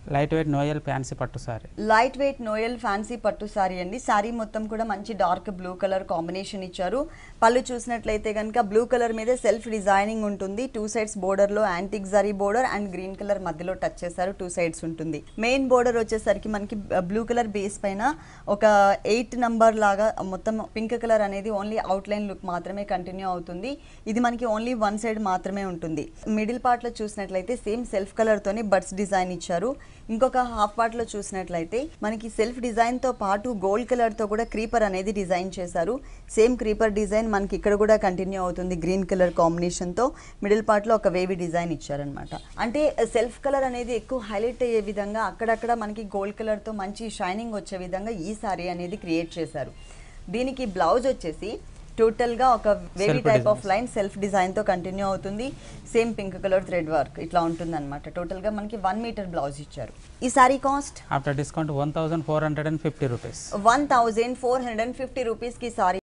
Light weight Noel fancy పట్టు sari light weight Noel fancy పట్టు సారీ అండి సారీ మొత్తం కూడా మంచి డార్క్ బ్లూ కలర్ కాంబినేషన్ ఇచ్చారు పళ్ళు చూసినట్లయితే కనుక బ్లూ కలర్ మీద సెల్ఫ్ డిజైనింగ్ ఉంటుంది టూ సైడ్స్ బోర్డర్ లో antique zari border and green colour మధ్యలో టచ్ చేశారు టూ సైడ్స్ ఉంటుంది మెయిన్ బోర్డర్ వచ్చేసరికి మనకి బ్లూ కలర్ బేస్ పైన ఒక ఎయిట్ నంబర్ లాగా మొత్తం పింక్ కలర్ అనేది ఓన్లీ అవుట్ లైన్ లుక్ మాత్రమే కంటిన్యూ అవుతుంది ఇది మనకి ఓన్లీ వన్ సైడ్ మాత్రమే ఉంటుంది మిడిల్ పార్ట్ లో చూసినట్లయితే సేమ్ సెల్ఫ్ కలర్ తోని బర్డ్స్ డిజైన్ ఇచ్చారు ఇంకొక హాఫ్ పార్ట్ లో చూసినట్లయితే మనకి సెల్ఫ్ డిజైన్ తో పాటు గోల్డ్ కలర్ తో కూడా క్రీపర్ అనేది డిజైన్ చేశారు సేమ్ క్రీపర్ డిజైన్ మనకి ఇక్కడ కూడా కంటిన్యూ అవుతుంది గ్రీన్ కలర్ కాంబినేషన్ తో మిడిల్ పార్ట్ లో ఒక వేవీ డిజైన్ ఇచ్చారనమాట అంటే సెల్ఫ్ కలర్ అనేది ఎక్కువ హైలైట్ అయ్యే విధంగా అక్కడక్కడ మనకి గోల్డ్ కలర్ తో మంచి షైనింగ్ వచ్చే విధంగా ఈ సారీ అనేది క్రియేట్ చేశారు దీనికి బ్లౌజ్ వచ్చేసి టోటల్ గా ఒక very Self type of designs. Line self design తో కంటిన్యూ అవుతుంది same pink colour thread work ఇట్లా ఉంటుంది అనమాట టోటల్ గా మనకి వన్ మీటర్ బ్లౌజ్ ఇచ్చారు ఈ sari cost after discount one thousand four hundred and fifty rupees one thousand four hundred and fifty rupees కి సారీ